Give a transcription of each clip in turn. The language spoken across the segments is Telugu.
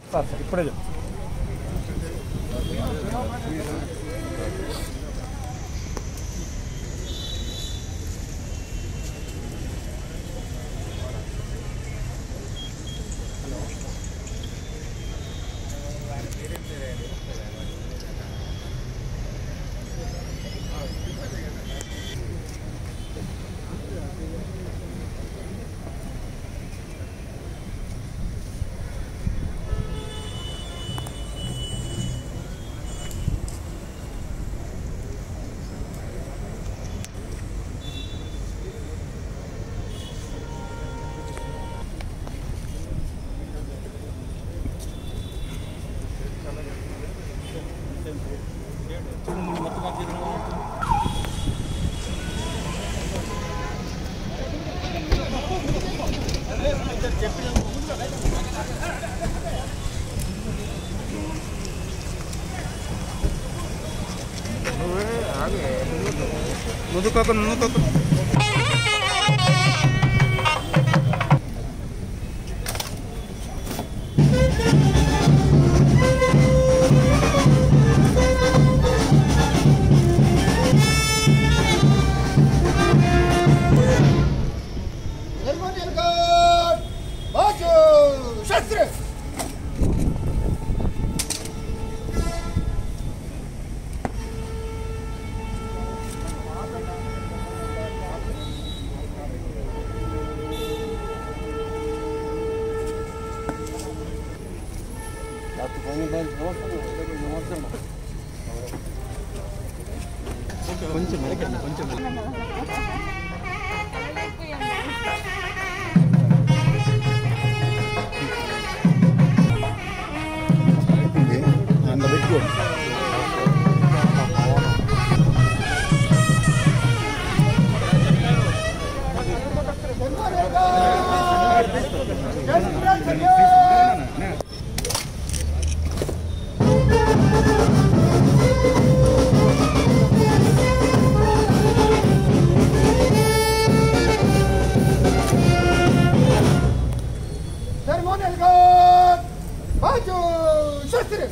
సార్ సార్ ఇప్పుడే చెప్తాను ముందు కాక ముందు కాక కొంచెం వెనకండి కొంచెం అందులో పెట్టుకో Ceremonial guard! Baju! Shastri!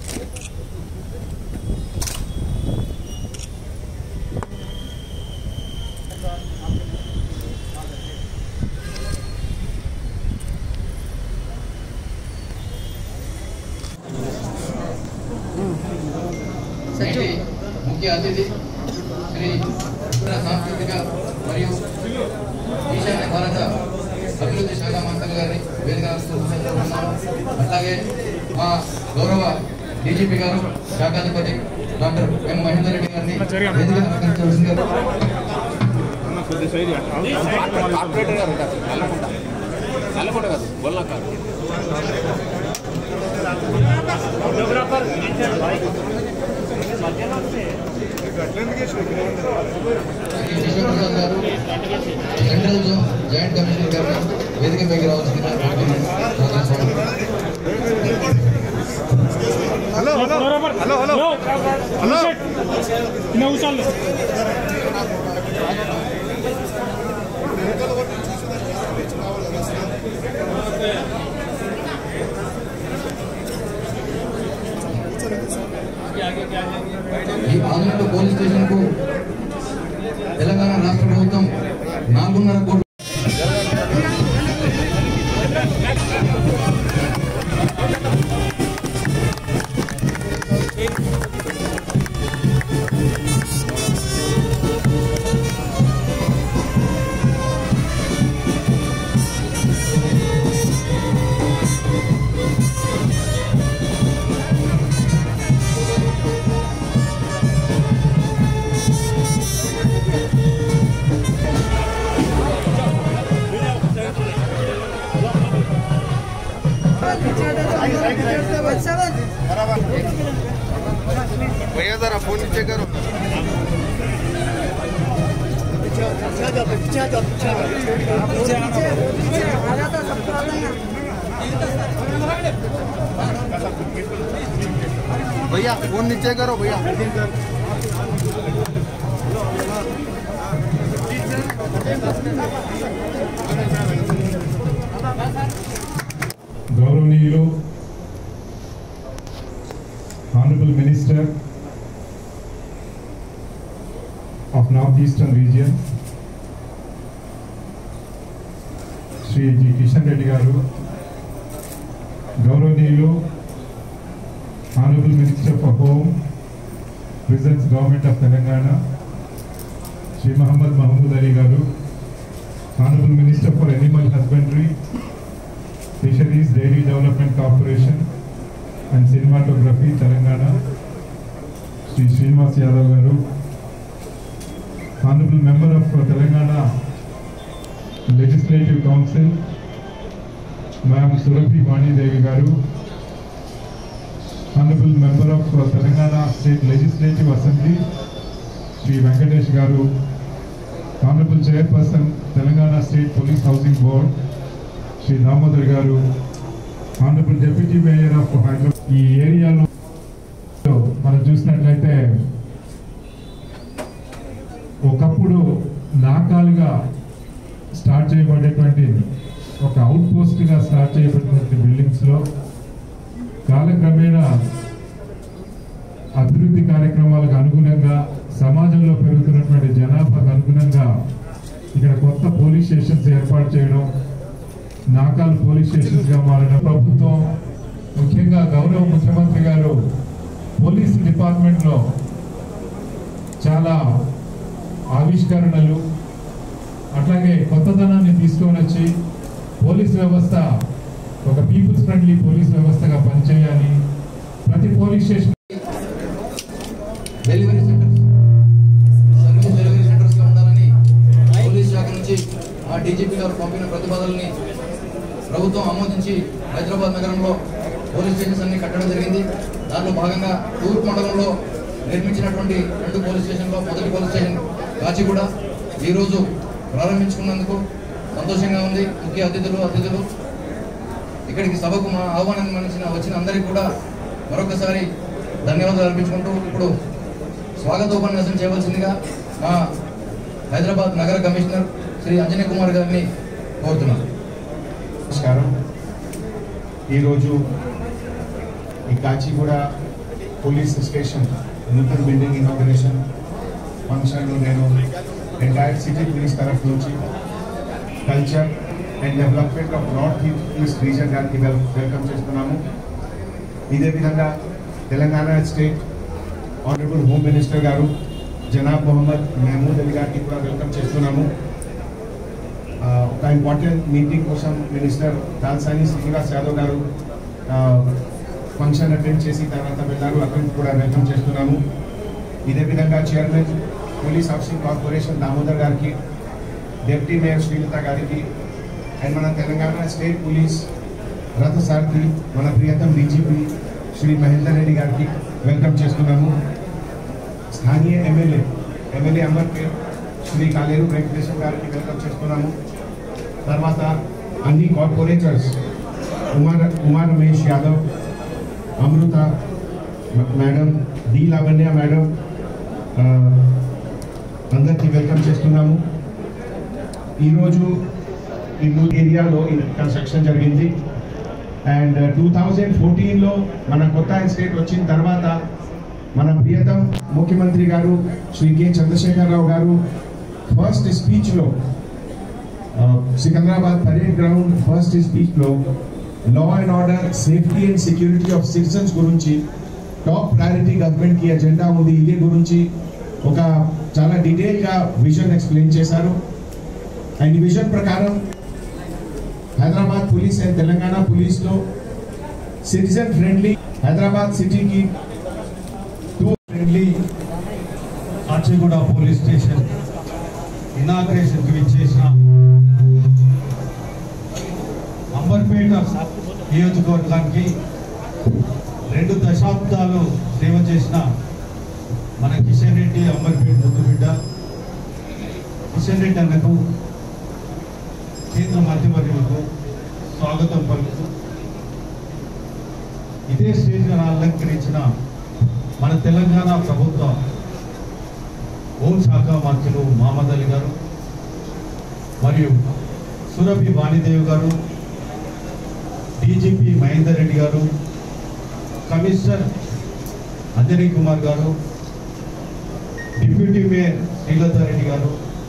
నేటి ముఖ్య అతిథి శ్రీ ఉత్తర సాంస్కృతిక మరియు ఈశాన్య భారత అభివృద్ధి శాఖ మంత్రి గారిని వేదిక అలాగే మా గౌరవ డీజీపీ గారు శాఖాధిపతి డాక్టర్ ఎం మహేందర్ రెడ్డి గారిని వేదిక అలంకరించవలసిందిగా కార్పొరేటర్ గారు ఉంటారు నల్లకుంట నల్లకుంట కాదు గొల్లకారు శ్రీ విశ్వప్రసాద్ గారు సెంట్రల్ జోన్ జాయింట్ కమిషనర్ గారు వేదిక పైకి రావాల్సిందిగా hello hello hello hello hello ఈ ఆధునిక పోలీస్ స్టేషన్ కు తెలంగాణ రాష్ట్ర ప్రభుత్వం నాలుగున్నర కోట్ల भैया जरा फोन नीचे करो भैया फोन नीचे करो भैया గౌరవనీయులు of Northeastern region, Shri G Kishan Reddy గారు గౌరవనీయులు honourable minister for home presidents government of Telangana Shri Mohammed Mahmood Ali గారు honourable minister for animal husbandry fisheries dairy development corporation and cinematography Telangana Shri Srinivas Yadav గారు honourable member of Telangana legislative council ma'am Surabhi Vanidevi గారు honourable member of Telangana state legislative assembly Shri Venkatesh గారు honourable chairperson Telangana state police housing board Shri Damodar గారు honourable deputy mayor of Hyderabad ఈ ఏరియాలో మనం చూసినట్లయితే ఒకప్పుడు నాకాలుగా స్టార్ట్ చేయబడేటువంటి ఒక అవుట్ పోస్ట్గా స్టార్ట్ చేయబడినటువంటి బిల్డింగ్స్లో కాలక్రమేణా అభివృద్ధి కార్యక్రమాలకు అనుగుణంగా సమాజంలో పెరుగుతున్నటువంటి జనాభాకు అనుగుణంగా ఇక్కడ కొత్త పోలీస్ స్టేషన్స్ ఏర్పాటు చేయడం నాకాల్ పోలీస్ స్టేషన్స్ గా మారిన ప్రభుత్వం ముఖ్యంగా గౌరవ ముఖ్యమంత్రి గారు పోలీస్ డిపార్ట్మెంట్ లో చాలా ఆవిష్కరణలు అట్లాగే కొత్తదనాన్ని తీసుకొని వచ్చి పోలీస్ వ్యవస్థ ఒక పీపుల్స్ ఫ్రెండ్లీ పోలీస్ వ్యవస్థగా పనిచేయాలి ప్రతి police station delivery centres service delivery centres గా ఉండాలని పోలీస్ శాఖ నుంచి మా డీజీపీ గారు పంపిన ప్రతిపాదనని ప్రభుత్వం ఆమోదించి హైదరాబాద్ నగరంలో పోలీస్ స్టేషన్స్ అన్ని కట్టడం జరిగింది దాంట్లో భాగంగా తూర్పు మండలంలో నిర్మించినటువంటి రెండు పోలీస్ స్టేషన్లో మొదటి పోలీస్ స్టేషన్ కాచిగూడ ఈరోజు ప్రారంభించుకున్నందుకు సంతోషంగా ఉంది ముఖ్య అతిథులు అతిథులు ఇక్కడికి సభకు మా ఆహ్వానం మనిషిన వచ్చిన అందరికీ కూడా మరొకసారి ధన్యవాదాలు అర్పించుకుంటూ ఇప్పుడు స్వాగతోపన్యాసం చేయవలసిందిగా మా హైదరాబాద్ నగర కమిషనర్ శ్రీ అంజనీ కుమార్ గారిని కోరుతున్నాను నమస్కారం ఈరోజు ఈ కాచిగూడ పోలీస్ స్టేషన్ నూతన బిల్డింగ్ ఇనాగ్రేషన్ ఫంక్షన్లో నేను ఎంటైర్ సిటీ పోలీస్ తరఫు నుంచి culture and development of north east region గారికి వెల్ వెల్కమ్ చేస్తున్నాము ఇదే విధంగా Telangana state honourable home minister గారు జనాబ్ మొహమ్మద్ మహమూద్ అలీ గారికి కూడా వెల్కమ్ చేస్తున్నాము ఆ, ఒక ఇంపార్టెంట్ మీటింగ్ కోసం మినిస్టర్ దాల్సాని శ్రీనివాస్ యాదవ్ గారు ఆ, ఫంక్షన్ అటెండ్ చేసి తర్వాత వెళ్ళారు అతనికి కూడా వెల్కమ్ చేస్తున్నాము ఇదే విధంగా chairman police housing corporation Damodar గారికి డిప్యూటీ మేయర్ శ్రీలత గారికి అండ్ మన తెలంగాణ స్టేట్ పోలీస్ రథ సారథి మన ప్రియతం డీజీపీ శ్రీ మహేందర్ రెడ్డి గారికి వెల్కమ్ చేస్తున్నాము స్థానియ ఎమ్మెల్యే ఎమ్మెల్యే అమర్పేట్ శ్రీ కాలేరు వెంకటేశ్వర గారికి వెల్కమ్ చేస్తున్నాము తర్వాత అన్ని కార్పొరేటర్స్ ఉమార్ ఉమార్ రమేష్ యాదవ్ అమృత మ- మేడం డి లావణ్య మేడం ఆ, అందరికీ వెల్కమ్ చేస్తున్నాము ఈరోజు ఈ మూడు ఏరియాలో ఈ కన్స్ట్రక్షన్ జరిగింది అండ్ టూ థౌజండ్ ఫోర్టీన్లో మన కొత్త స్టేట్ వచ్చిన తర్వాత మన ప్రియతం ముఖ్యమంత్రి గారు శ్రీ కె చంద్రశేఖరరావు గారు ఫస్ట్ స్పీచ్లో సికింద్రాబాద్ పరేడ్ గ్రౌండ్ ఫస్ట్ స్పీచ్లో law and order safety and security of citizens గురించి టాప్ ప్రయారిటీ గవర్నమెంట్ కి ఎజెండా ఉంది ఇదే గురించి ఒక చాలా డీటెయిల్గా విజన్ ఎక్స్ప్లెయిన్ చేశారు అండ్ ఈ విజన్ ప్రకారం హైదరాబాద్ పోలీస్ అండ్ తెలంగాణ పోలీస్లో సిటిజన్ ఫ్రెండ్లీ హైదరాబాద్ సిటీకి ఫ్రెండ్లీ కాచిగూడ పోలీస్ స్టేషన్ ఇనాగ్రేషన్కి విచ్చేసిన అంబర్పేట నియోజకవర్గానికి రెండు దశాబ్దాలు సేవ చేసిన మన కిషన్ రెడ్డి అంబర్పేట ముద్దు బిడ్డ కిషన్ రెడ్డి అన్నకు కేంద్ర మంత్రివర్యులకు స్వాగతం పలుకుతూ ఇదే స్టేజ్ అలంకరించిన మన తెలంగాణ ప్రభుత్వ హోంశాఖ మంత్రులు మహమ్మద్ అలీ గారు మరియు సురభి వాణిదేవి గారు డీజీపీ మహేందర్ రెడ్డి గారు కమిషనర్ అంజనీ కుమార్ గారు deputy deputy mayor Srilatha Reddy గారు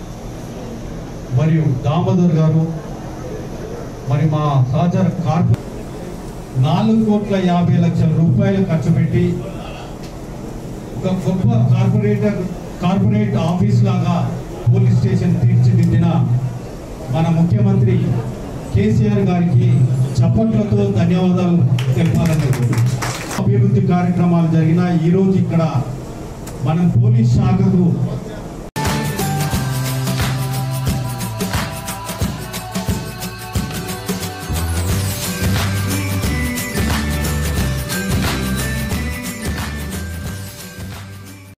మరియు దామోదర్ గారు మరి మా సహచర కార్పొ నాలుగు కోట్ల యాభై లక్షల రూపాయలు ఖర్చు పెట్టి ఒక గొప్ప కార్పొరేటర్ కార్పొరేట్ ఆఫీస్ లాగా పోలీస్ స్టేషన్ తీర్చిదిద్దిన మన ముఖ్యమంత్రి కేసీఆర్ గారికి చప్పట్లతో ధన్యవాదాలు తెలపాలని అభివృద్ధి కార్యక్రమాలు జరిగిన ఈరోజు ఇక్కడ మనం పోలీస్ శాఖకు